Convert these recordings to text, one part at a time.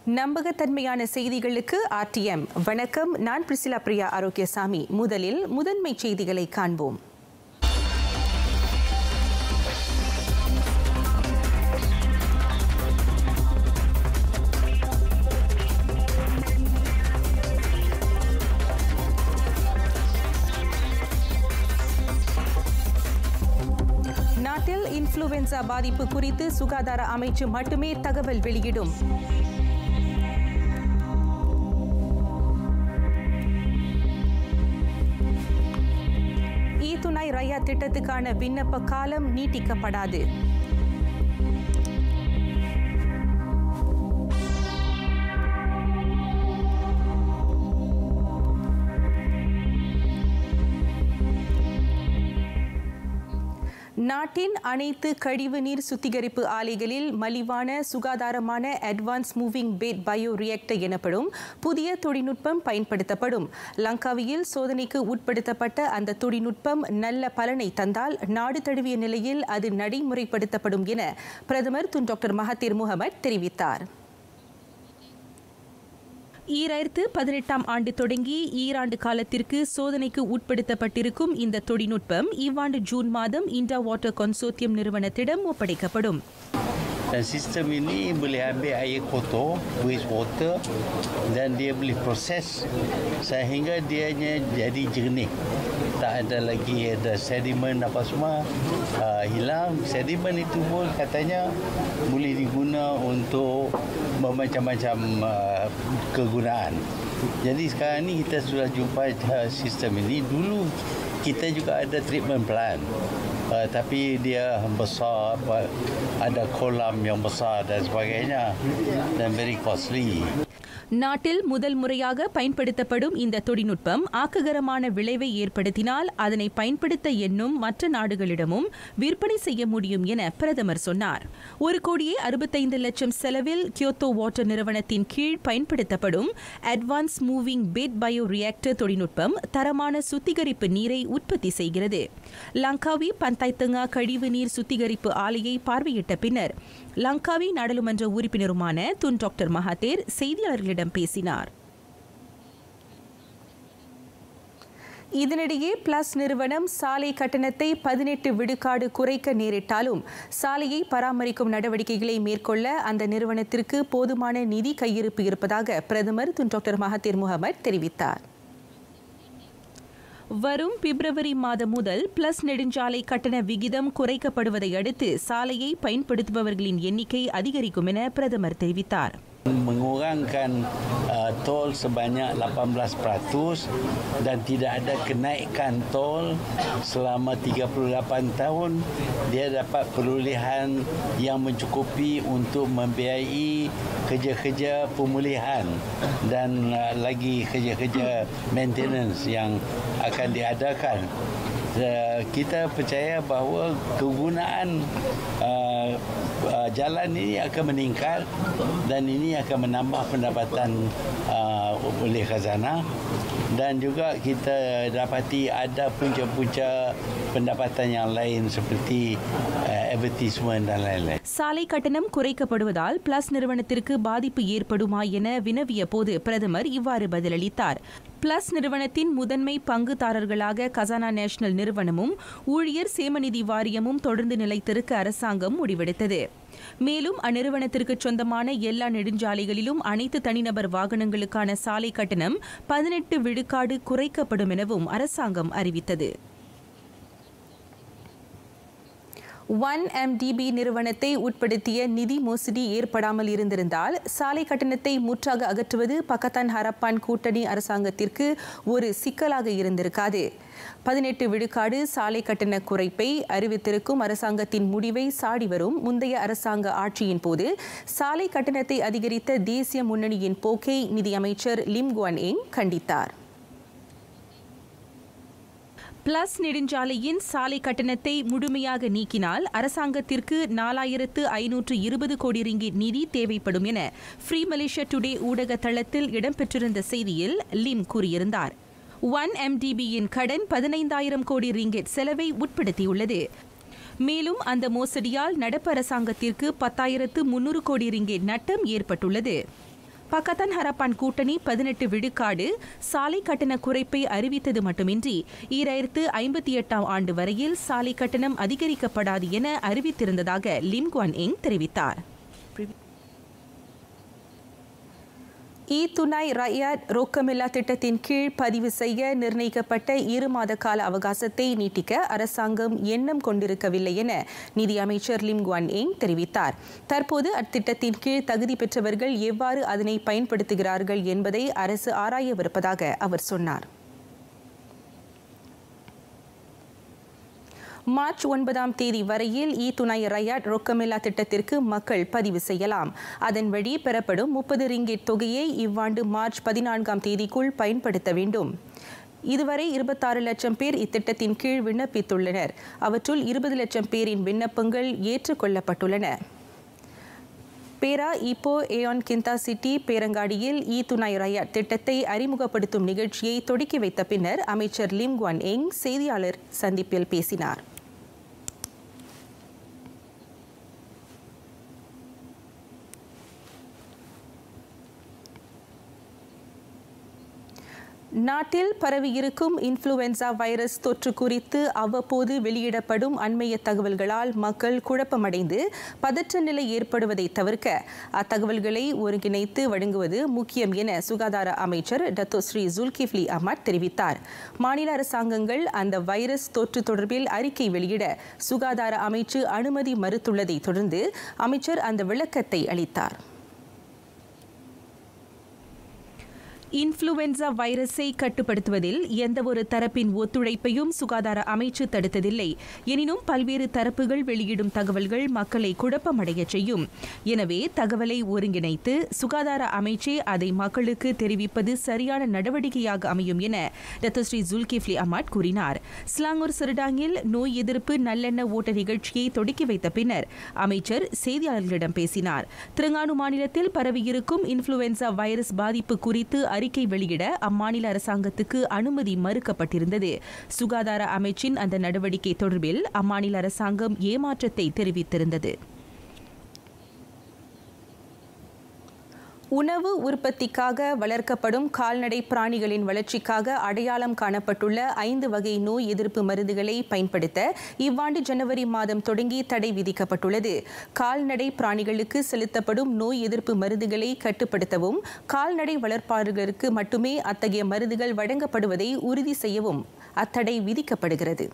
நம்பகத்தன்மையான செய்திகளுக்கு ஆர்டிஎம் வணக்கம் நான் பிரிசிலா பிரியா ஆரோக்கியசாமி முதலில் முதன்மை செய்திகளை காண்போம் நாட்டில் இன்ஃப்ளூவென்சா பாதிப்பு குறித்து சுகாதார அமைச்சு மட்டுமே தகவல் வெளியிடும் இ துணை ரயா திட்டத்துக்கான விண்ணப்ப காலம் நீட்டிக்கப்படாது நாட்டின் அனைத்து கழிவு நீர் சுத்திகரிப்பு ஆலைகளில் மலிவான சுகாதாரமான advance moving bed bio reactor எனப்படும் புதிய தொழில்நுட்பம் பயன்படுத்தப்படும் லங்காவியில் சோதனைக்கு உட்படுத்தப்பட்ட அந்த தொழில்நுட்பம் நல்ல பலனை தந்தால் நாடு தழுவிய நிலையில் அது நடைமுறைப்படுத்தப்படும் என பிரதமர் துன் டாக்டர் மஹத்தீர் முகமது தெரிவித்தார் ஈராயிரத்து பதினெட்டாம் ஆண்டு தொடங்கி ஈராண்டு காலத்திற்கு சோதனைக்கு உட்படுத்தப்பட்டிருக்கும் இந்த தொழில்நுட்பம் இவ்வாண்டு ஜூன் மாதம் இண்டா வாட்டர் கன்சோர்த்தியம் நிறுவனத்திடம் ஒப்படைக்கப்படும் Dan sistem ini boleh ambil air kotor, waste water dan dia boleh proses sehingga dianya jadi jernih. Tak ada lagi ada sedimen apa semua uh, hilang. Sedimen itu pun katanya boleh diguna untuk bermacam-macam uh, kegunaan. Jadi sekarang ni kita sudah jumpa uh, sistem ini. Dulu kita juga ada treatment plant. Uh, tapi dia besar apa, ada kolam yang besar dan sebagainya dan very costly. நாட்டில் முதல் முறையாக பயன்படுத்தப்படும் இந்த தொழில்நுட்பம் ஆக்ககரமான விளைவை ஏற்படுத்தினால் அதனை பயன்படுத்த எண்ணும் மற்ற நாடுகளிடமும் விற்பனை செய்ய முடியும் என பிரதமர் சொன்னார் ஒரு கோடியே அறுபத்தைந்து லட்சம் செலவில் கியோத்தோ வாட்டர் நிறுவனத்தின் கீழ் பயன்படுத்தப்படும் advance moving bed bio reactor தொழில்நுட்பம் தரமான சுத்திகரிப்பு நீரை உற்பத்தி செய்கிறது லங்காவி பந்தாய்த்தங்கா கழிவு நீர் சுத்திகரிப்பு ஆலையை பார்வையிட்ட பின்னர் லங்காவி நாடாளுமன்ற உறுப்பினருமான துன் டாக்டர் மகாதேர் செய்தியாளர்களிடம் பேசினார் இதனிடையே பிளஸ் நிறுவனம் சாலை கட்டணத்தை பதினெட்டு விழுக்காடு குறைக்க நேரிட்டாலும் சாலையை பராமரிக்கும் நடவடிக்கைகளை மேற்கொள்ள அந்த நிறுவனத்திற்கு போதுமான நிதி கையிருப்பு இருப்பதாக பிரதமர் துன் டாக்டர் மஹத்தீர் முகமது தெரிவித்தார் வரும் பிப்ரவரி மாதம் முதல் பிளஸ் நெடுஞ்சாலை கட்டண விகிதம் குறைக்கப்படுவதை அடுத்து சாலையை பயன்படுத்துபவர்களின் எண்ணிக்கை அதிகரிக்கும் என பிரதமர் தெரிவித்தார் mengurangkan uh, tol sebanyak 18% dan tidak ada kenaikan tol selama 38 tahun dia dapat perolehan yang mencukupi untuk membiayai kerja-kerja pemulihan dan uh, lagi kerja-kerja maintenance yang akan diadakan uh, kita percaya bahawa kegunaan uh, uh, jalan ini akan meningkat dan ini akan menambah pendapatan uh, oleh khazanah dan juga kita dapati ada punca-punca pendapatan yang lain seperti uh, advertisement dan lain-lain. சாலை கட்டணம் குறைக்கப்படுவதால் plus நிறுவனத்திற்கு பாதிப்பு ஏற்படுமா என வினவிய போது பிரதமர் இவ்வாறு பதிலளித்தார் பிளஸ் நிறுவனத்தின் முதன்மை பங்குதாரர்களாக கசானா நேஷனல் நிறுவனமும் ஊழியர் சேமநிதி வாரியமும் தொடர்ந்து நிலைத்திருக்க அரசாங்கம் முடிவெடுத்தது மேலும் அந்நிறுவனத்திற்கு சொந்தமான எல்லா நெடுஞ்சாலைகளிலும் அனைத்து தனிநபர் வாகனங்களுக்கான சாலை கட்டணம் பதினெட்டு விழுக்காடு குறைக்கப்படும் எனவும் அரசாங்கம் அறிவித்தது ஒன் எம்டிபி நிறுவனத்தை உட்படுத்திய நிதி மோசடி ஏற்படாமல் இருந்திருந்தால் சாலை கட்டணத்தை முற்றாக அகற்றுவது பக்கத்தான் ஹரப்பான் கூட்டணி அரசாங்கத்திற்கு ஒரு சிக்கலாக இருந்திருக்காது பதினெட்டு விழுக்காடு சாலை கட்டண குறைப்பை அறிவித்திருக்கும் அரசாங்கத்தின் முடிவை சாடி வரும் முந்தைய அரசாங்க ஆட்சியின் போது சாலை கட்டணத்தை அதிகரித்த தேசிய முன்னணியின் போக்கை நிதியமைச்சர் லிம் குவான் எங் கண்டித்தார் பிளஸ் நெடுஞ்சாலையின் சாலை கட்டணத்தை முழுமையாக நீக்கினால் அரசாங்கத்திற்கு நாலாயிரத்து ஐநூற்று இருபது கோடி ரிங்கிட் நிதி தேவைப்படும் என ஃப்ரீ மலேசியா டுடே ஊடக தளத்தில் இடம்பெற்றிருந்த செய்தியில் லிம் கூறியிருந்தார் ஒன் எம்டிபியின் கடன் பதினைந்தாயிரம் கோடி ரிங்கெட் செலவை உட்படுத்தியுள்ளது மேலும் அந்த மோசடியால் நடப்பு அரசாங்கத்திற்கு பத்தாயிரத்து முன்னூறு கோடி ரிங்கெட் நட்டம் ஏற்பட்டுள்ளது பக்கத்தான் ஹரப்பான் கூட்டணி பதினெட்டு விழுக்காடு சாலை கட்டண குறைப்பை அறிவித்தது மட்டுமின்றி ஈராயிரத்து ஐம்பத்தி எட்டாம் ஆண்டு வரையில் சாலை கட்டணம் அதிகரிக்கப்படாது என அறிவித்திருந்ததாக லிம் குவான் எங் தெரிவித்தார் இ துணை ரயாத் ரொக்கமில்லா திட்டத்தின் கீழ் பதிவு செய்ய நிர்ணயிக்கப்பட்ட இரு மாத கால அவகாசத்தை நீட்டிக்க அரசாங்கம் எண்ணம் கொண்டிருக்கவில்லை என நிதி அமைச்சர் லிம் குவான் எங் தெரிவித்தார் தற்போது அத்திட்டத்தின் கீழ் தகுதி பெற்றவர்கள் எவ்வாறு அதனை பயன்படுத்துகிறார்கள் என்பதை அரசு ஆராயவிருப்பதாக அவர் சொன்னார் மார்ச் ஒன்பதாம் தேதி வரையில் இ துணை ரயாட் ரொக்கமில்லா திட்டத்திற்கு மக்கள் பதிவு செய்யலாம் அதன் வழி பெறப்படும் முப்பது ரிங்கிட் தொகையை இவ்வாண்டு மார்ச் பதினான்காம் தேதிக்குள் பயன்படுத்த வேண்டும் இதுவரை இருபத்தாறு லட்சம் பேர் இத்திட்டத்தின் கீழ் விண்ணப்பித்துள்ளனர் அவற்றுள் இருபது லட்சம் பேரின் விண்ணப்பங்கள் ஏற்றுக்கொள்ளப்பட்டுள்ளன பேரா இப்போ ஏயான் கிந்தா சிட்டி பேரங்காடியில் இ துணை ரயாட் திட்டத்தை அறிமுகப்படுத்தும் நிகழ்ச்சியை தொடக்கி வைத்த பின்னர் அமைச்சர் லிம் குவான் எங் செய்தியாளர் சந்திப்பில் பேசினார் நாட்டில் பரவியிருக்கும் இன்ஃப்ளூவன்சா வைரஸ் தொற்று குறித்து அவ்வப்போது வெளியிடப்படும் அண்மைய தகவல்களால் மக்கள் குழப்பமடைந்து பதற்ற நிலை ஏற்படுவதை தவிர்க்க அத்தகவல்களை ஒருங்கிணைத்து வழங்குவது முக்கியம் என சுகாதார அமைச்சர் டத்தோ ஸ்ரீ ஜுல்கிஃப்லி அஹ்மத் தெரிவித்தார் மாநில அரசாங்கங்கள் அந்த வைரஸ் தொற்று தொடர்பில் அறிக்கை வெளியிட சுகாதார அமைச்சு அனுமதி மறுத்துள்ளதை தொடர்ந்து அமைச்சர் அந்த விளக்கத்தை அளித்தார் இன்ஃப்ளூவன்சா வைரஸை கட்டுப்படுத்துவதில் எந்தவொரு தரப்பின் ஒத்துழைப்பையும் சுகாதார அமைச்சு தடுத்ததில்லை எனினும் பல்வேறு தரப்புகள் வெளியிடும் தகவல்கள் மக்களை குழப்பமடைய செய்யும் எனவே தகவலை ஒருங்கிணைத்து சுகாதார அமைச்சே அதை மக்களுக்கு தெரிவிப்பது சரியான நடவடிக்கையாக அமையும் என டத்தஸ்ரீ ஜுல்கிஃப்லி அமாட் கூறினார் ஸ்லாங்கூர் சிறுடாங்கில் நோய் எதிர்ப்பு நல்லெண்ண ஓட்ட நிகழ்ச்சியை தொடக்கி வைத்த பின்னர் அமைச்சர் செய்தியாளர்களிடம் பேசினார் திரங்கானு மாநிலத்தில் பரவியிருக்கும் இன்ஃப்ளூவன்சா வைரஸ் பாதிப்பு குறித்து அறிக்கை வெளியிட அம்மாநில அரசாங்கத்துக்கு அனுமதி மறுக்கப்பட்டிருந்தது சுகாதார அமைச்சின் அந்த நடவடிக்கை தொடர்பில் அம்மாநில அரசாங்கம் ஏமாற்றத்தை தெரிவித்திருந்தது உணவு உற்பத்திக்காக வளர்க்கப்படும் கால்நடை பிராணிகளின் வளர்ச்சிக்காக அடையாளம் காணப்பட்டுள்ள ஐந்து வகை நோய் எதிர்ப்பு மருந்துகளை பயன்படுத்த இவ்வாண்டு ஜனவரி மாதம் தொடங்கி தடை விதிக்கப்பட்டுள்ளது கால்நடை பிராணிகளுக்கு செலுத்தப்படும் நோய் எதிர்ப்பு மருந்துகளை கட்டுப்படுத்தவும் கால்நடை வளர்ப்பாளர்களுக்கு மட்டுமே அத்தகைய மருந்துகள் வழங்கப்படுவதை உறுதி செய்யவும் அத்தடை விதிக்கப்படுகிறது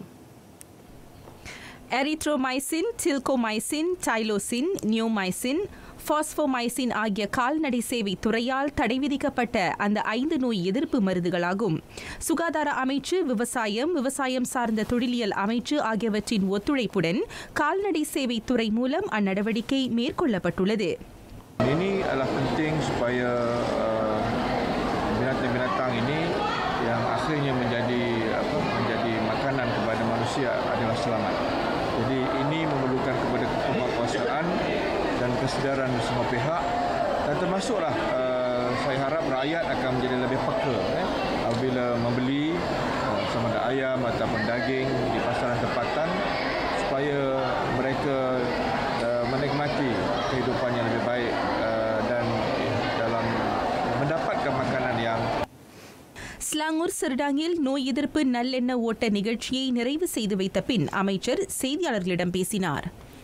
எரித்ரோமைசின் டில்கோமைசின் டைலோசின் நியோமைசின் பாஸ்போமைசின் ஆகிய கால்நடை சேவை துறையால் தடை விதிக்கப்பட்ட அந்த ஐந்து நோய் எதிர்ப்பு மருந்துகளாகும் சுகாதார அமைச்சு விவசாயம் விவசாயம் சார்ந்த தொழிலியல் அமைச்சு ஆகியவற்றின் ஒத்துழைப்புடன் கால்நடை சேவை துறை மூலம் அந்நடவடிக்கை மேற்கொள்ளப்பட்டுள்ளது Ini adalah penting supaya uh, binatang-binatang ini yang akhirnya menjadi apa, menjadi makanan kepada manusia adalah selamat. Jadi ini memerlukan kepada kemakuasaan dan kesedaran semua pihak dan termasuklah uh, saya harap rakyat akan menjadi lebih peka eh, apabila membeli uh, sama ada ayam ataupun daging di pasaran tempatan supaya mereka uh, menikmati kehidupan yang lebih baik uh, dan dalam mendapatkan makanan yang Selangor சிறுடாங்கில் நோய் எதிர்ப்பு நல்லெண்ண ஓட்ட நிகழ்ச்சியை நிறைவு செய்து வைத்த பின் அமைச்சர் செய்தியாளர்களிடம் பேசினார்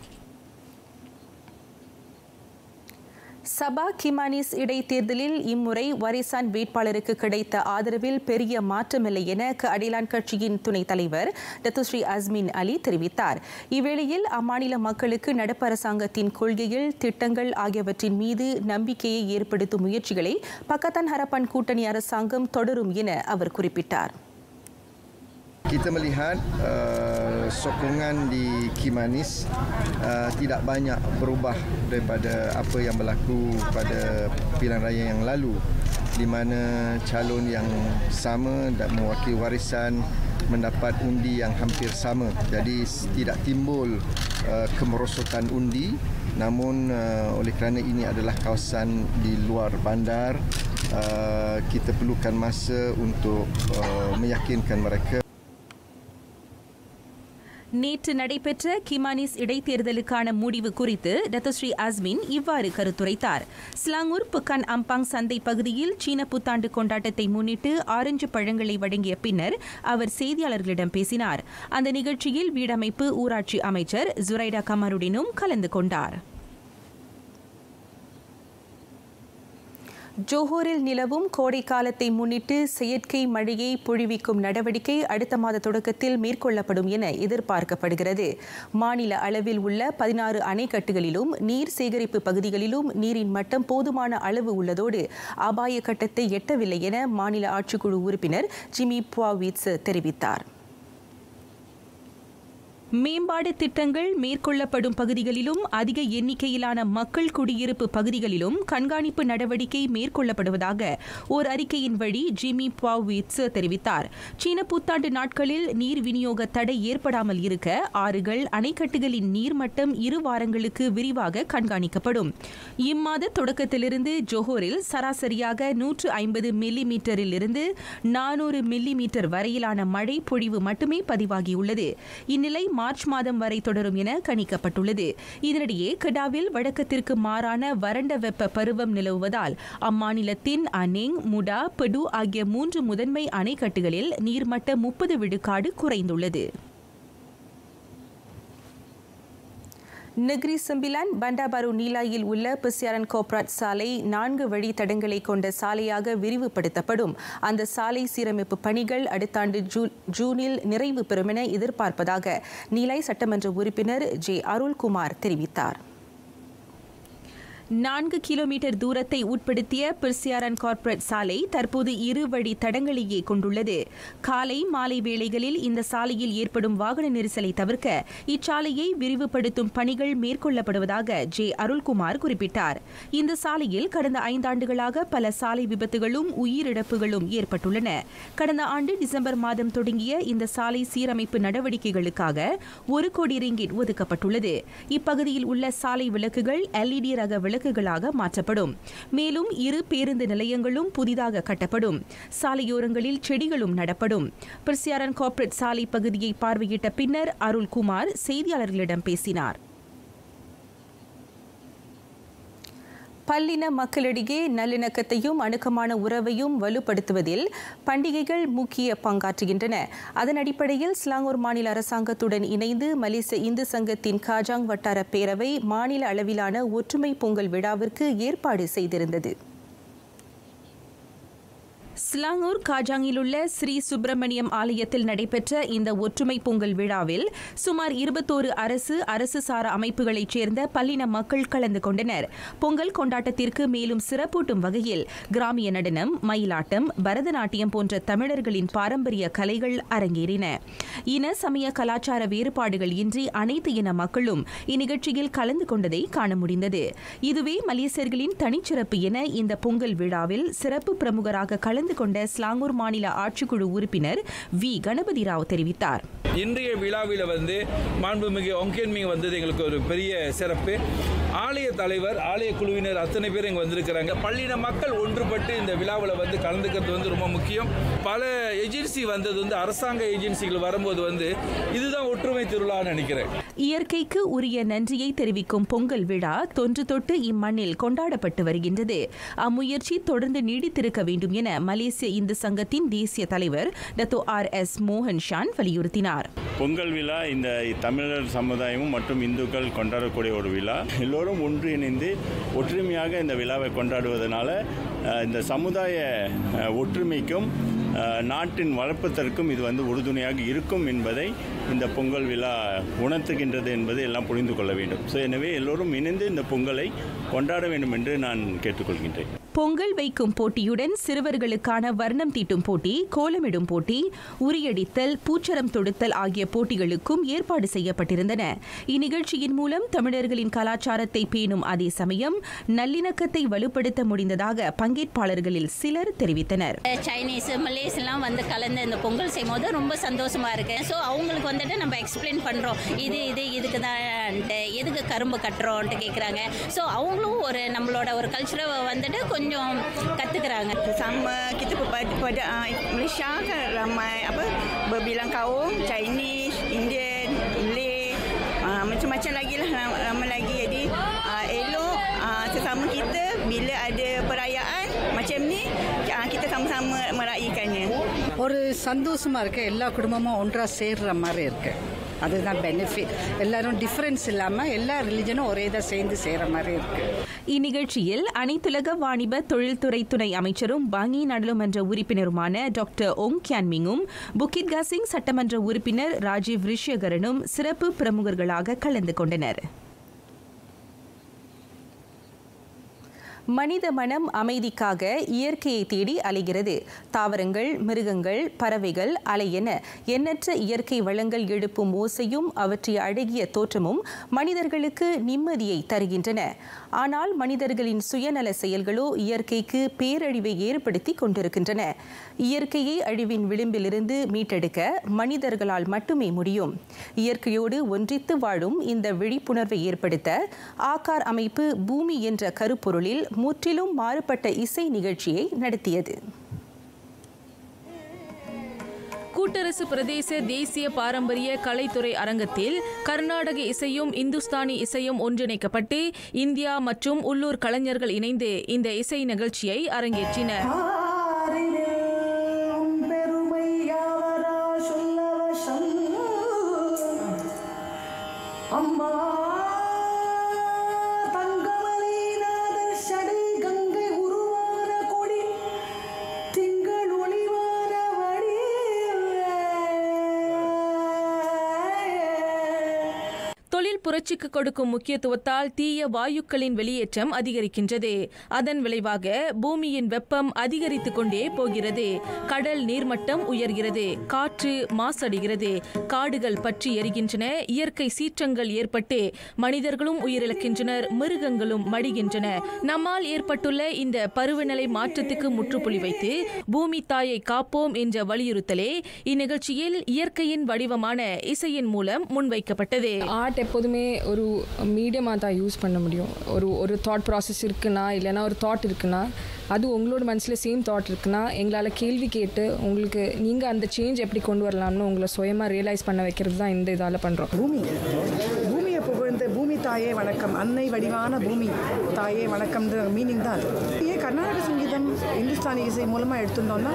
சபா கிமானிஸ் இடைத்தேர்தலில் இம்முறை வரிசான் வேட்பாளருக்கு கிடைத்த ஆதரவில் பெரிய மாற்றமில்லை என அடிலான் கட்சியின் துணைத் தலைவர் டத்துஸ்ரீ அஸ்மின் அலி தெரிவித்தார் இவ்வேளையில் அம்மாநில மக்களுக்கு நடப்பு அரசாங்கத்தின் கொள்கைகள் திட்டங்கள் ஆகியவற்றின் மீது நம்பிக்கையை ஏற்படுத்தும் முயற்சிகளை பக்கத்தான் ஹரப்பான் கூட்டணி அரசாங்கம் தொடரும் என அவர் குறிப்பிட்டார் Kita melihat uh, sokongan di Kimanis uh, tidak banyak berubah daripada apa yang berlaku pada pilihan raya yang lalu di mana calon yang sama dan mewakili warisan mendapat undi yang hampir sama. Jadi tidak timbul uh, kemerosotan undi namun uh, oleh kerana ini adalah kawasan di luar bandar uh, kita perlukan masa untuk uh, meyakinkan mereka நேற்று நடைபெற்ற கிமானிஸ் இடைத்தேர்தலுக்கான முடிவு குறித்து Dato' Sri அஸ்மின் இவ்வாறு கருத்துரைத்தார் Selangor புக்கான் Ampang சந்தை பகுதியில் சீன புத்தாண்டு கொண்டாட்டத்தை முன்னிட்டு ஆரஞ்சு பழங்களை வழங்கிய பின்னர் அவர் செய்தியாளர்களிடம் பேசினார் அந்த நிகழ்ச்சியில் வீடமைப்பு ஊராட்சி அமைச்சர் ஜுரைடா கமருடினும் கலந்து கொண்டார் ஜோஹோரில் நிலவும் கோடை காலத்தை முன்னிட்டு செயற்கை மழையை பொழிவிக்கும் நடவடிக்கை அடுத்த மாத தொடக்கத்தில் மேற்கொள்ளப்படும் என எதிர்பார்க்கப்படுகிறது மாநில அளவில் உள்ள பதினாறு அணைக்கட்டுகளிலும் நீர் சேகரிப்பு பகுதிகளிலும் நீரின் மட்டம் போதுமான அளவு உள்ளதோடு அபாய கட்டத்தை எட்டவில்லை என மாநில ஆட்சிக்குழு உறுப்பினர் ஜிமி புவாவிட்ஸ் தெரிவித்தார் மேம்பாடு திட்டங்கள் மேற்கொள்ளப்படும் பகுதிகளிலும் அதிக எண்ணிக்கையிலான மக்கள் குடியிருப்பு பகுதிகளிலும் கண்காணிப்பு நடவடிக்கை மேற்கொள்ளப்படுவதாக ஓர் அறிக்கையின் வழி ஜிமி பாவ்விட்ஸ் தெரிவித்தார் சீன புத்தாண்டு நாட்களில் நீர் விநியோக தடை ஏற்படாமல் இருக்க ஆறுகள் அணைக்கட்டுகளின் நீர்மட்டம் இரு வாரங்களுக்கு விரிவாக கண்காணிக்கப்படும் இம்மாத தொடக்கத்திலிருந்து ஜோஹோரில் சராசரியாக நூற்று ஐம்பது மில்லி மீட்டரில் இருந்து நானூறு மில்லி மீட்டர் வரையிலான மழை பொழிவு மட்டுமே பதிவாகியுள்ளது இந்நிலை மார்ச் மாதம் வரை தொடரும் என கணிக்கப்பட்டுள்ளது இதனிடையே கடாவில் வழக்கத்திற்கு மாறான வறண்ட வெப்ப பருவம் நிலவுவதால் அம்மாநிலத்தின் அனேங் முடா பெடு ஆகிய மூன்று முதன்மை அணைக்கட்டுகளில் நீர்மட்டம் முப்பது விழுக்காடு குறைந்துள்ளது நெக்ரி செம்பிலான் பண்டாபாரு நீலாயில் உள்ள பிசியாரன் கோப்ராட் சாலை நான்கு வழி தடங்களை கொண்ட சாலையாக விரிவுபடுத்தப்படும் அந்த சாலை சீரமைப்பு பணிகள் அடுத்த ஆண்டு ஜூனில் நிறைவு பெறும் என எதிர்பார்ப்பதாக நீலாய் சட்டமன்ற உறுப்பினர் ஜே அருள்குமார் தெரிவித்தார் நான்கு கிலோமீட்டர் தூரத்தை உட்படுத்திய பிர்சியாரன் கார்ப்பரேட் சாலை தற்போது இரு வழி தடங்களையே கொண்டுள்ளது காலை மாலை வேளைகளில் இந்த சாலையில் ஏற்படும் வாகன நெரிசலை தவிர்க்க இச்சாலையை விரிவுபடுத்தும் பணிகள் மேற்கொள்ளப்படுவதாக ஜே அருள்குமார் குறிப்பிட்டார் இந்த சாலையில் கடந்த ஐந்தாண்டுகளாக பல சாலை விபத்துகளும் உயிரிழப்புகளும் ஏற்பட்டுள்ளன கடந்த ஆண்டு டிசம்பர் மாதம் தொடங்கிய இந்த சாலை சீரமைப்பு நடவடிக்கைகளுக்காக ஒரு கோடி ரிங்கிட் ஒதுக்கப்பட்டுள்ளது இப்பகுதியில் உள்ள சாலை விளக்குகள் எல்இடி ரக விளக்குகளாக மாற்றப்படும் மேலும் இரு பேருந்து நிலையங்களும் புதிதாக கட்டப்படும் சாலையோரங்களில் செடிகளும் நடப்படும் பிரிசியாரன் கார்ப்பரேட் சாலை பகுதியை பார்வையிட்ட பின்னர் அருள்குமார் செய்தியாளர்களிடம் பேசினார் பல்லின மக்களிடையே நல்லிணக்கத்தையும் அணுக்கமான உறவையும் வலுப்படுத்துவதில் பண்டிகைகள் முக்கிய பங்காற்றுகின்றன அதன் அடிப்படையில் ஸ்லாங்கூர் மாநில அரசாங்கத்துடன் இணைந்து மலேசிய இந்து சங்கத்தின் காஜாங் வட்டார பேரவை மாநில அளவிலான ஒற்றுமை பொங்கல் விழாவிற்கு ஏற்பாடு செய்திருந்தது ஸ்லாங்கூர் காஜாங்கில் உள்ள ஸ்ரீ சுப்பிரமணியம் ஆலயத்தில் நடைபெற்ற இந்த ஒற்றுமை பொங்கல் விழாவில் சுமார் இருபத்தோரு அரசு அரசு சார அமைப்புகளைச் சேர்ந்த பல்லின மக்கள் கலந்து கொண்டனர் பொங்கல் கொண்டாட்டத்திற்கு மேலும் சிறப்பூட்டும் வகையில் கிராமிய நடனம் மயிலாட்டம் பரதநாட்டியம் போன்ற தமிழர்களின் பாரம்பரிய கலைகள் அரங்கேறின இன சமய கலாச்சார வேறுபாடுகள் இன்றி அனைத்து இன மக்களும் இந்நிகழ்ச்சியில் கலந்து கொண்டதை காண முடிந்தது இதுவே மலேசியர்களின் தனிச்சிறப்பு என இந்த பொங்கல் விழாவில் சிறப்பு பிரமுகராக கலந்து கலந்து கொண்ட ஸ்லாங்கூர் மாநில ஆட்சிக்குழு உறுப்பினர் வி கணபதி ராவ் தெரிவித்தார் இன்றைய விழாவில் வந்து மாண்புமிகு ஒங்கேன்மிங் வந்தது எங்களுக்கு ஒரு பெரிய சிறப்பு ஆலய தலைவர் ஆலய குழுவினர் அத்தனை பேர் இங்கே வந்திருக்கிறாங்க பள்ளின மக்கள் ஒன்றுபட்டு இந்த விழாவில் வந்து கலந்துக்கிறது வந்து ரொம்ப முக்கியம் பல ஏஜென்சி வந்தது வந்து அரசாங்க ஏஜென்சிகள் வரும்போது வந்து இதுதான் ஒற்றுமை திருவிழான்னு நினைக்கிறேன் இயற்கைக்கு உரிய நன்றியை தெரிவிக்கும் பொங்கல் விழா தொன்று தொட்டு இம்மண்ணில் கொண்டாடப்பட்டு வருகின்றது அம்முயற்சி தொடர்ந்து நீடித்திருக்க வேண்டும் என மலேசிய இந்து சங்கத்தின் தேசிய தலைவர் டத்தோ ஆர் எஸ் மோகன் ஷான் வலியுறுத்தினார் பொங்கல் விழா இந்த தமிழர் சமுதாயமும் மற்றும் இந்துக்கள் கொண்டாடக்கூடிய ஒரு விழா எல்லோரும் ஒன்றிணைந்து ஒற்றுமையாக இந்த விழாவை கொண்டாடுவதனால இந்த சமுதாய ஒற்றுமைக்கும் நாட்டின் வளர்ப்பதற்கும் இது வந்து உறுதுணையாக இருக்கும் என்பதை இந்த பொங்கல் விழா உணர்த்துகின்றது என்பதை எல்லாம் புரிந்து கொள்ள வேண்டும் ஸோ எனவே எல்லோரும் இணைந்து இந்த பொங்கலை கொண்டாட வேண்டும் என்று நான் கேட்டுக்கொள்கின்றேன் பொங்கல் வைக்கும் போட்டியுடன் சிறுவர்களுக்கான வர்ணம் தீட்டும் போட்டி கோலமிடும் போட்டி உரியடித்தல் பூச்சரம் தொடுத்தல் ஆகிய போட்டிகளுக்கும் ஏற்பாடு செய்யப்பட்டிருந்தன இந்நிகழ்ச்சியின் மூலம் தமிழர்களின் கலாச்சாரத்தை பேணும் அதே சமயம் நல்லிணக்கத்தை வலுப்படுத்த முடிந்ததாக பங்கேற்பாளர்களில் சிலர் தெரிவித்தனர் சைனீஸ் மலேஸ் எல்லாம் வந்து கலந்து இந்த பொங்கல் செய்யும் போது ரொம்ப சந்தோஷமா இருக்கு ஸோ அவங்களுக்கு வந்துட்டு நம்ம எக்ஸ்பிளைன் பண்றோம் இது இது இதுக்கு தான் எதுக்கு கரும்பு கட்டுறோம்ட்டு கேட்குறாங்க ஸோ அவங்களும் ஒரு நம்மளோட ஒரு கல்ச்சரை வந்துட்டு கொஞ்சம் கத்துக்கிறாங்க sama kita pada, pada uh, Malaysia kan ramai apa berbilang kaum Chinese, Indian, macam-macam lagi lah lama, lama lagi jadi uh, elok uh, sesama kita bila ada perayaan macam ni uh, kita sama-sama meraihkannya ஒரு சந்தோஷமா இருக்கு எல்லா குடும்பமும் ஒன்றா சேர்ற மாதிரி இருக்கு அதுதான் பெனிஃபிட் எல்லாரும் டிஃப்ரென்ஸ் இல்லாமல் எல்லா ரிலிஜனும் ஒரே தான் சேர்ந்து செய்கிற மாதிரி இருக்கு இந்நிகழ்ச்சியில் அனைத்துலக வாணிப தொழில்துறை துணை அமைச்சரும் பாங்கி நாடாளுமன்ற உறுப்பினருமான டாக்டர் ஓங் கியான்மிங்கும் புக்கிட் காசிங் சட்டமன்ற உறுப்பினர் ராஜீவ் ரிஷ்யகரனும் சிறப்பு பிரமுகர்களாக கலந்து கொண்டனர் மனித மனம் அமைதிக்காக இயற்கையை தேடி அலைகிறது தாவரங்கள் மிருகங்கள் பறவைகள் அலை என எண்ணற்ற இயற்கை வளங்கள் எழுப்பும் ஓசையும் அவற்றை அழகிய தோற்றமும் மனிதர்களுக்கு நிம்மதியை தருகின்றன ஆனால் மனிதர்களின் சுயநல செயல்களோ இயற்கைக்கு பேரழிவை ஏற்படுத்தி கொண்டிருக்கின்றன இயற்கையை அழிவின் விளிம்பிலிருந்து மீட்டெடுக்க மனிதர்களால் மட்டுமே முடியும் இயற்கையோடு ஒன்றித்து வாழும் இந்த விழிப்புணர்வை ஏற்படுத்த ஆகார் அமைப்பு பூமி என்ற கருப்பொருளில் முற்றிலும் மாறுபட்ட இசை நிகழ்ச்சியை நடத்தியது கூட்டரசு பிரதேச தேசிய பாரம்பரிய கலைத்துறை அரங்கத்தில் கர்நாடக இசையும் இந்துஸ்தானி இசையும் ஒன்றிணைக்கப்பட்டு இந்தியா மற்றும் உள்ளூர் கலைஞர்கள் இணைந்து இந்த இசை நிகழ்ச்சியை அரங்கேற்றினர் அம்மா தங்கமலிநாத சடை கங்கை உருவான கொடி திங்கள் ஒளிவான வடி தொழில் புரட்சிக்கு கொடுக்கும் முக்கியத்துவத்தால் தீய வாயுக்களின் வெளியேற்றம் அதிகரிக்கின்றது அதன் விளைவாக பூமியின் வெப்பம் அதிகரித்துக் கொண்டே போகிறது கடல் நீர்மட்டம் உயர்கிறது காற்று மாசடைகிறது காடுகள் பற்றி எரிகின்றன இயற்கை சீற்றங்கள் ஏற்பட்டு மனிதர்களும் உயிரிழக்கின்றனர் மிருகங்களும் மடிகின்றன நம்மால் ஏற்பட்டுள்ள இந்த பருவநிலை மாற்றத்துக்கு முற்றுப்புள்ளி வைத்து பூமி தாயை காப்போம் என்ற வலியுறுத்தலே இந்நிகழ்ச்சியில் இயற்கையின் வடிவமான இசையின் மூலம் முன்வைக்கப்பட்டது ஆர்ட் எப்போதுமே ஒரு மீடியமாக தான் யூஸ் பண்ண முடியும் ஒரு ஒரு தாட் ப்ராசஸ் இருக்குன்னா இல்லைன்னா ஒரு தாட் இருக்குன்னா அது உங்களோட மனசில் சேம் தாட் இருக்குன்னா எங்களால் கேள்வி கேட்டு உங்களுக்கு நீங்கள் அந்த சேஞ்ச் எப்படி கொண்டு வரலாம்னு உங்களை சுயமாக ரியலைஸ் பண்ண வைக்கிறது தான் இந்த இதால் பண்ணுறோம் பூமி பூமியை புகழ்ந்து பூமி தாயே வணக்கம் அன்னை வடிவான பூமி தாயே வணக்கம்ன்ற மீனிங் தான் அது ஏன் கர்நாடக சங்கீதம் இந்துஸ்தானி இசை மூலமாக எடுத்திருந்தோம்னா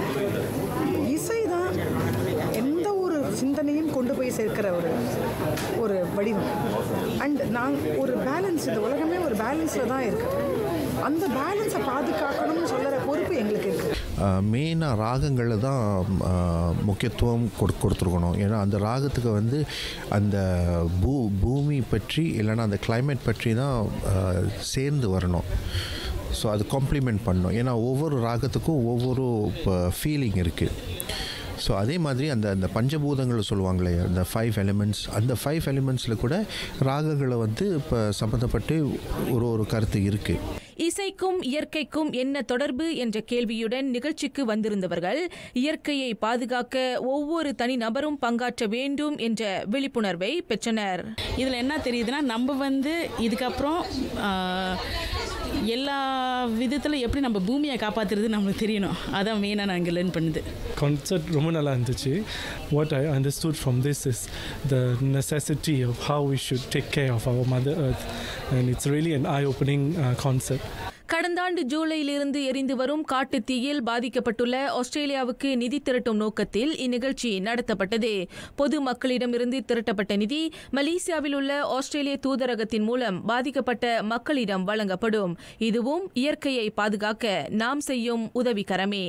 இசை தான் எந்த ஒரு சிந்தனையும் கொண்டு போய் சேர்க்கிற ஒரு ஒரு வடிவம் அண்ட் நான் ஒரு பேலன்ஸ் இந்த உலகமே ஒரு பேலன்ஸில் தான் இருக்குது அந்த பேலன்ஸை பாதுகாக்கணும்னு சொல்கிற பொறுப்பு எங்களுக்கு இருக்குது மெயினாக ராகங்களில் தான் ஆஹ், முக்கியத்துவம் கொடு கொடுத்துருக்கணும் ஏன்னா அந்த ராகத்துக்கு வந்து அந்த பூ பூமி பற்றி இல்லைன்னா அந்த climate பற்றி தான் ஆஹ், சேர்ந்து வரணும் ஸோ அது காம்ப்ளிமெண்ட் பண்ணணும் ஏன்னா ஒவ்வொரு ராகத்துக்கும் ஒவ்வொரு ஃபீலிங் இருக்குது ஸோ அதே மாதிரி அந்த அந்த பஞ்சபூதங்கள் சொல்லுவாங்களே அந்த ஃபைவ் எலிமெண்ட்ஸ் அந்த ஃபைவ் எலிமெண்ட்ஸில் கூட ராகங்களை வந்து இப்போ சம்மந்தப்பட்டு ஒரு ஒரு கருத்து இருக்குது இசைக்கும் இயற்கைக்கும் என்ன தொடர்பு என்ற கேள்வியுடன் நிகழ்ச்சிக்கு வந்திருந்தவர்கள் இயற்கையை பாதுகாக்க ஒவ்வொரு தனிநபரும் பங்காற்ற வேண்டும் என்ற விழிப்புணர்வை பெற்றனர் இதில் என்ன தெரியுதுன்னா நம்ம வந்து இதுக்கப்புறம் ஆஹ், எல்லா விதத்தில் எப்படி நம்ம பூமியை காப்பாற்றுறது நம்மளுக்கு தெரியணும் அதான் மெயினாக நான் இங்கே லேர்ன் பண்ணுது கான்செப்ட் ரொம்ப நல்லா இருந்துச்சு what I understood from this is the necessity of how we should take care of our mother earth and it's really an eye opening concept கடந்த ஆண்டு ஜூலையிலிருந்து எரிந்து வரும் காட்டுத் தீயில் பாதிக்கப்பட்டுள்ள ஆஸ்திரேலியாவுக்கு நிதி திரட்டும் நோக்கத்தில் இந்நிகழ்ச்சி நடத்தப்பட்டது பொது மக்களிடமிருந்து திரட்டப்பட்ட நிதி மலேசியாவில் உள்ள ஆஸ்திரேலிய தூதரகத்தின் மூலம் பாதிக்கப்பட்ட மக்களிடம் வழங்கப்படும் இதுவும் இயற்கையை பாதுகாக்க நாம் செய்யும் உதவிக்கரமே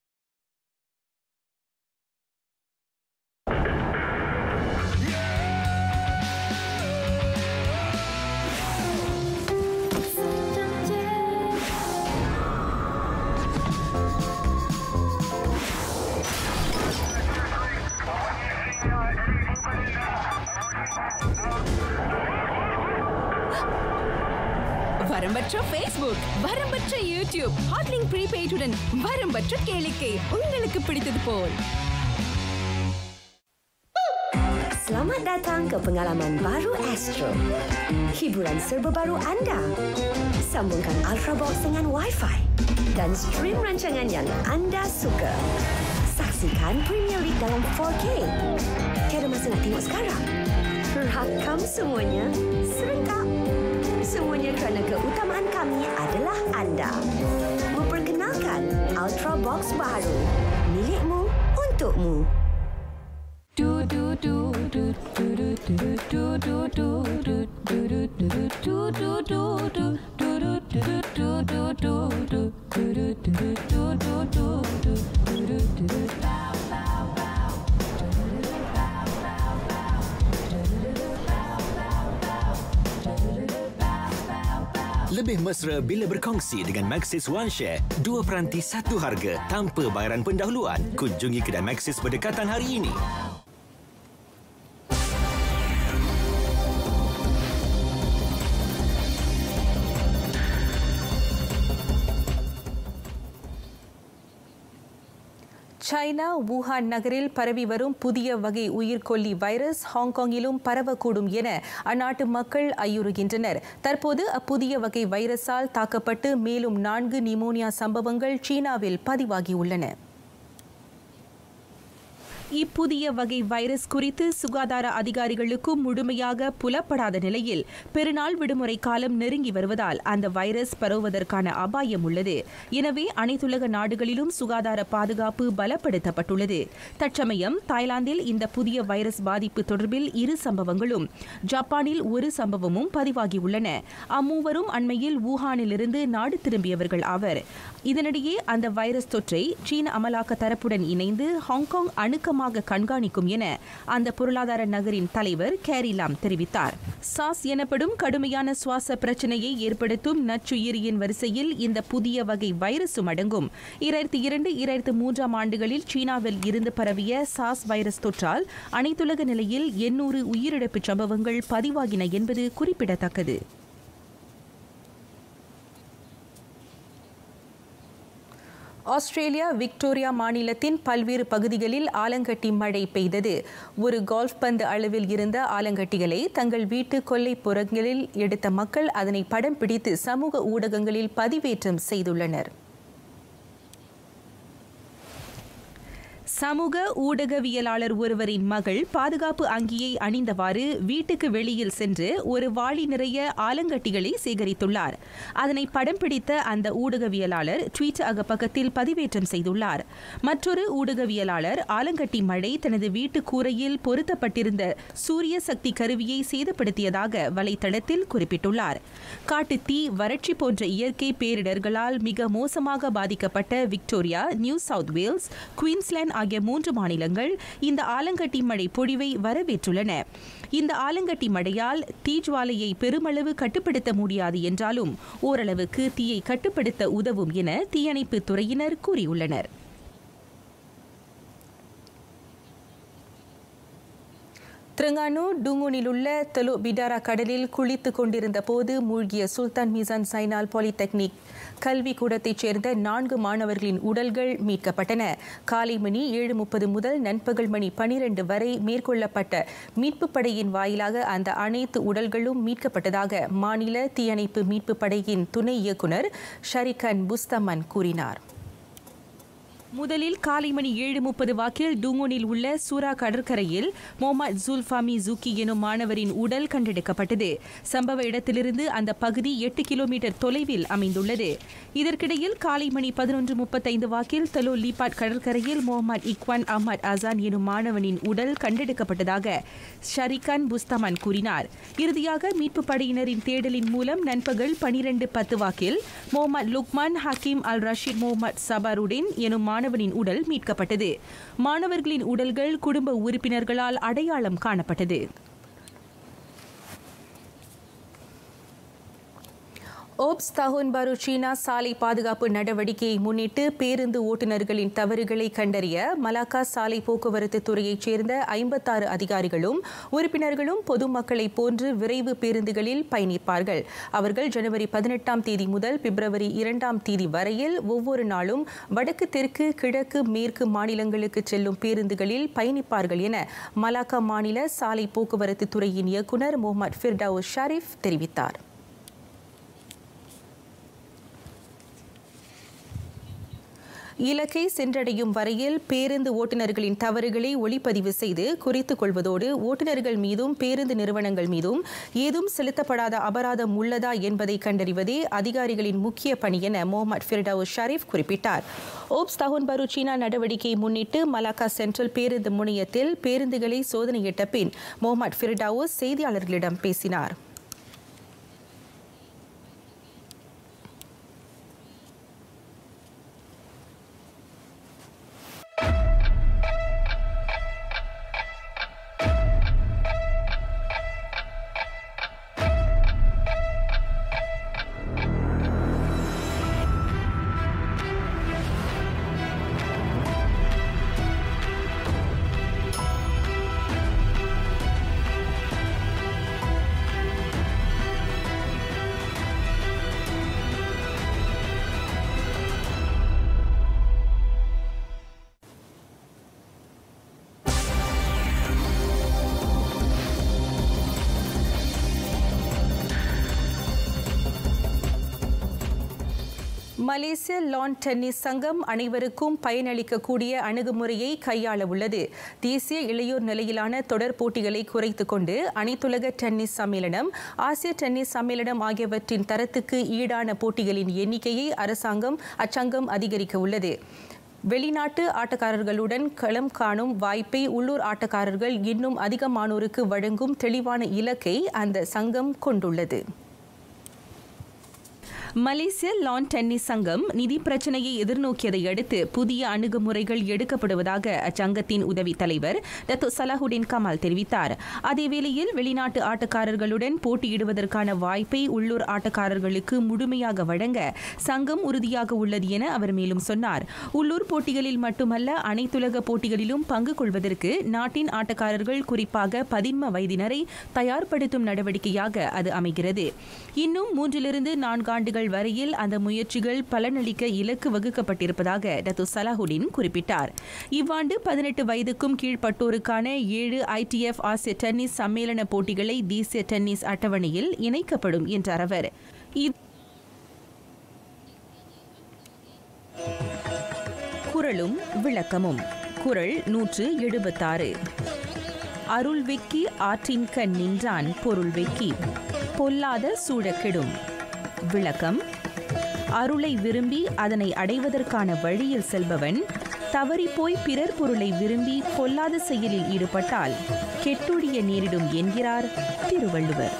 வரம்பற்ற ஃபேஸ்புக் வரம்பற்ற யூடியூப் ஹாட்லிங் ப்ரீபெய்டுடன் வரம்பற்ற கேளிக்கை உங்களுக்கு பிடித்தது போல் Selamat datang ke pengalaman baru Astro. Hiburan serba baru anda. Sambungkan Ultrabox dengan Wi-Fi dan stream rancangan yang anda suka. Saksikan Premier League dalam 4K. Tiada masa nak tengok sekarang. Rakam semuanya serengkap. Semuanya kerana keutamaan kami adalah anda. Memperkenalkan Ultra Box baru. Milikmu untukmu. Du du du du du du du du du du du du du du du du du du Lebih mesra bila berkongsi dengan Maxis One Share. Dua peranti satu harga tanpa bayaran pendahuluan. Kunjungi kedai Maxis berdekatan hari ini. China Wuhan நகரில் பரவி வரும் புதிய வகை உயிர்கொல்லி virus ஹாங்காங்கிலும் பரவக்கூடும் என அந்நாட்டு மக்கள் ஐயுறுகின்றனர் தற்போது அப்புதிய வகை வைரஸால் தாக்கப்பட்டு மேலும் நான்கு நிமோனியா சம்பவங்கள் சீனாவில் பதிவாகியுள்ளன இப்புதிய வகை வைரஸ் குறித்து சுகாதார அதிகாரிகளுக்கும் முழுமையாக புலப்படாத நிலையில் பெருநாள் விடுமுறை காலம் நெருங்கி வருவதால் அந்த வைரஸ் பரவுவதற்கான அபாயம் உள்ளது எனவே அனைத்துலக நாடுகளிலும் சுகாதார பாதுகாப்பு பலப்படுத்தப்பட்டுள்ளது தற்சமயம் தாய்லாந்தில் இந்த புதிய வைரஸ் பாதிப்பு தொடர்பில் இரு சம்பவங்களும் ஜப்பானில் ஒரு சம்பவமும் பதிவாகியுள்ளன அம்மூவரும் அண்மையில் வூஹானிலிருந்து நாடு திரும்பியவர்கள் ஆவர் இதனிடையே அந்த வைரஸ் தொற்றை சீன அமலாக்க தரப்புடன் இணைந்து ஹாங்காங் அணுக்கமாக கண்காணிக்கும் என அந்த பொருளாதார நகரின் தலைவர் கேரி லாம் தெரிவித்தார் சாஸ் எனப்படும் கடுமையான சுவாச பிரச்சனையை ஏற்படுத்தும் நச்சுயிரியின் வரிசையில் இந்த புதிய வகை வைரஸும் அடங்கும் இரண்டாயிரத்தி இரண்டு இரண்டாயிரத்து மூன்றாம் ஆண்டுகளில் சீனாவில் இருந்து பரவிய சாஸ் வைரஸ் தொற்றால் அனைத்துலக நிலையில் எண்ணூறு உயிரிழப்பு சம்பவங்கள் பதிவாகின என்பது குறிப்பிடத்தக்கது ஆஸ்திரேலியா விக்டோரியா மாநிலத்தின் பல்வேறு பகுதிகளில் ஆலங்கட்டி மழை பெய்தது ஒரு கோல்ஃப் பந்து அளவில் இருந்த ஆலங்கட்டிகளை தங்கள் வீட்டு கொல்லைப்புறங்களில் எடுத்த மக்கள் அதனை படம் பிடித்து சமூக ஊடகங்களில் பதிவேற்றம் செய்துள்ளனர் சமூக ஊடகவியலாளர் ஒருவரின் மகள் பாதுகாப்பு அங்கியை அணிந்தவாறு வீட்டுக்கு வெளியில் சென்று ஒரு வாளி நிறைய ஆலங்கட்டிகளை சேகரித்துள்ளார் அதனை படம் பிடித்த அந்த ஊடகவியலாளர் ட்வீட் அகப்பக்கத்தில் பதிவேற்றம் செய்துள்ளார் மற்றொரு ஊடகவியலாளர் ஆலங்கட்டி மழை தனது வீட்டு கூரையில் பொருத்தப்பட்டிருந்த சூரிய சக்தி கருவியை சேதப்படுத்தியதாக வலைத்தளத்தில் குறிப்பிட்டுள்ளார் காட்டுத்தீ வறட்சி போன்ற இயற்கை பேரிடர்களால் மிக மோசமாக பாதிக்கப்பட்ட Victoria New South Wales Queensland ஆகிய மூன்று மாநிலங்கள் இந்த ஆலங்கட்டி மழை பொழிவை வரவேற்றுள்ளன இந்த ஆலங்கட்டி மழையால் தீஜ்வாலையை பெருமளவு கட்டுப்படுத்த முடியாது என்றாலும் ஓரளவுக்கு தீயை கட்டுப்படுத்த உதவும் என தீயணைப்பு துறையினர் கூறியுள்ளனர் திரங்கானு டுங்குனில் உள்ள தெலு பிடாரா கடலில் குளித்துக் கொண்டிருந்த போது மூழ்கிய சுல்தான் மிசான் சைனால் பாலிடெக்னிக் கல்வி கூடத்தைச் சேர்ந்த நான்கு மாணவர்களின் உடல்கள் மீட்கப்பட்டன காலை மணி ஏழு முப்பது முதல் நண்பகல் மணி பனிரெண்டு வரை மேற்கொள்ளப்பட்ட மீட்புப் படையின் வாயிலாக அந்த அனைத்து உடல்களும் மீட்கப்பட்டதாக மாநில தீயணைப்பு மீட்புப் படையின் துணை இயக்குநர் ஷரிகன் புஸ்தமன் கூறினார் முதலில் காலை மணி ஏழு முப்பது வாக்கில் டூங்கோனில் உள்ள சூரா கடற்கரையில் மொஹமத் ஜுல்ஃபாமி ஜூக்கி எனும் மாணவரின் உடல் கண்டெடுக்கப்பட்டது சம்பவ இடத்திலிருந்து அந்த பகுதி எட்டு கிலோமீட்டர் தொலைவில் அமைந்துள்ளது இதற்கிடையில் காலை மணி பதினொன்று முப்பத்தைந்து வாக்கில் தலோ லீபாட் கடற்கரையில் முகமது இக்வான் அஹ்மத் அசான் எனும் மாணவனின் உடல் கண்டெடுக்கப்பட்டதாக ஷரிகான் புஸ்தமான் கூறினார் இறுதியாக மீட்புப் படையினரின் தேடலின் மூலம் நண்பகல் பனிரெண்டு பத்து வாக்கில் முகமது லுக்மான் ஹக்கீம் அல் ரஷீத் முகமது சபாருடின் எனும் மாணவனின் உடல் மீட்கப்பட்டது மாணவர்களின் உடல்கள் குடும்ப உறுப்பினர்களால் அடையாளம் காணப்பட்டது ஓப்ஸ் தஹோன் பாரு சீனா சாலை பாதுகாப்பு நடவடிக்கையை முன்னிட்டு பேருந்து ஓட்டுநர்களின் தவறுகளை கண்டறிய மலாக்கா சாலை போக்குவரத்து துறையைச் சேர்ந்த ஐம்பத்தாறு அதிகாரிகளும் உறுப்பினர்களும் பொதுமக்களைப் போன்று விரைவு பேருந்துகளில் பயணிப்பார்கள் அவர்கள் ஜனவரி பதினெட்டாம் தேதி முதல் பிப்ரவரி இரண்டாம் தேதி வரையில் ஒவ்வொரு நாளும் வடக்கு தெற்கு கிழக்கு மேற்கு மாநிலங்களுக்கு செல்லும் பேருந்துகளில் பயணிப்பார்கள் என மலாக்கா மாநில சாலை போக்குவரத்து துறையின் இயக்குநர் முகமது ஃபிர்டவுஸ் ஷரீஃப் தெரிவித்தார் இலக்கை சென்றடையும் வரையில் பேருந்து ஓட்டுநர்களின் தவறுகளை ஒளிப்பதிவு செய்து குறித்துக் கொள்வதோடு ஓட்டுநர்கள் மீதும் பேருந்து நிறுவனங்கள் மீதும் ஏதும் செலுத்தப்படாத அபராதம் உள்ளதா என்பதை கண்டறிவதே அதிகாரிகளின் முக்கிய பணி என முகமது ஃபிர்டவுஸ் ஷரீப் குறிப்பிட்டார் ஓப்ஸ் தகுன் பருச்சீனா நடவடிக்கையை முன்னிட்டு மலாக்கா சென்ட்ரல் பேருந்து முனையத்தில் பேருந்துகளை சோதனையிட்ட பின் முகமது ஃபிர்டவுஸ் செய்தியாளர்களிடம் பேசினார் மலேசிய லான் டென்னிஸ் சங்கம் அனைவருக்கும் பயனளிக்கக்கூடிய அணுகுமுறையை கையாள உள்ளது தேசிய இளையோர் நிலையிலான தொடர் போட்டிகளை குறைத்துக் கொண்டு அனைத்துலக டென்னிஸ் சம்மேளனம் ஆசிய டென்னிஸ் சம்மேளனம் ஆகியவற்றின் தரத்துக்கு ஈடான போட்டிகளின் எண்ணிக்கையை அரசாங்கம் அச்சங்கம் அதிகரிக்க உள்ளது வெளிநாட்டு ஆட்டக்காரர்களுடன் களம் காணும் வாய்ப்பை உள்ளூர் ஆட்டக்காரர்கள் இன்னும் அதிகமானோருக்கு வழங்கும் தெளிவான இலக்கை அந்த சங்கம் கொண்டுள்ளது மலேசிய லான் டென்னிஸ் சங்கம் நிதி பிரச்சனையை எதிர்நோக்கியதை அடுத்து புதிய அணுகுமுறைகள் எடுக்கப்படுவதாக அச்சங்கத்தின் உதவி தலைவர் டத்து சலாஹுடின் கமால் தெரிவித்தார் அதேவேளையில் வெளிநாட்டு ஆட்டக்காரர்களுடன் போட்டியிடுவதற்கான வாய்ப்பை உள்ளூர் ஆட்டக்காரர்களுக்கு முழுமையாக வழங்க சங்கம் உறுதியாக உள்ளது என அவர் மேலும் சொன்னார் உள்ளூர் போட்டிகளில் மட்டுமல்ல அனைத்துலக போட்டிகளிலும் பங்கு கொள்வதற்கு நாட்டின் ஆட்டக்காரர்கள் குறிப்பாக பதின்ம வயதினரை தயார்படுத்தும் நடவடிக்கையாக அது அமைகிறது இன்னும் மூன்றிலிருந்து நான்கு ஆண்டுகள் வரையில் அந்த முயற்சிகள் பலனளிக்க இலக்கு வகுக்கப்பட்டிருப்பதாக டத்து சலாஹுடின் குறிப்பிட்டார் இவ்வாண்டு பதினெட்டு வயதுக்கும் கீழ்ப்பட்டோருக்கான ஏழு ஐடிஎஃப் ஆசிய டென்னிஸ் சம்மேளன போட்டிகளை தேசிய டென்னிஸ் அட்டவணையில் இணைக்கப்படும் என்றார் அவர் குரலும் விளக்கமும் குரல் நூற்று எழுபத்தாறு அருள் வெக்கி ஆற்றின் கண் நின்றான் பொருள் வெக்கி பொல்லாத சூழக்கெடும் விளக்கம் அருளை விரும்பி அதனை அடைவதற்கான வழியில் செல்பவன் தவறிப்போய் பிறர் பொருளை விரும்பி பொல்லாத செயலில் ஈடுபட்டால் கெட்டொழிய நேரிடும் என்கிறார் திருவள்ளுவர்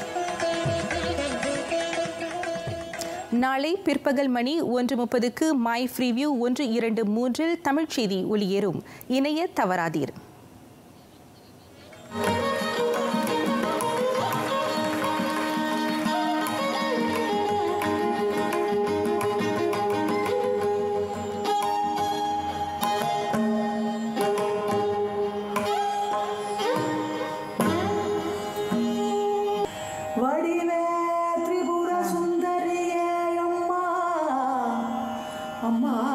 நாளை பிற்பகல் மணி ஒன்று முப்பதுக்கு மை ஃப்ரீவியூ ஒன்று இரண்டு மூன்றில் தமிழ்ச் செய்தி ஒளியேறும் இணைய தவறாதீர் வடிவே திரிபுர சுந்தரியே அம்மா அம்மா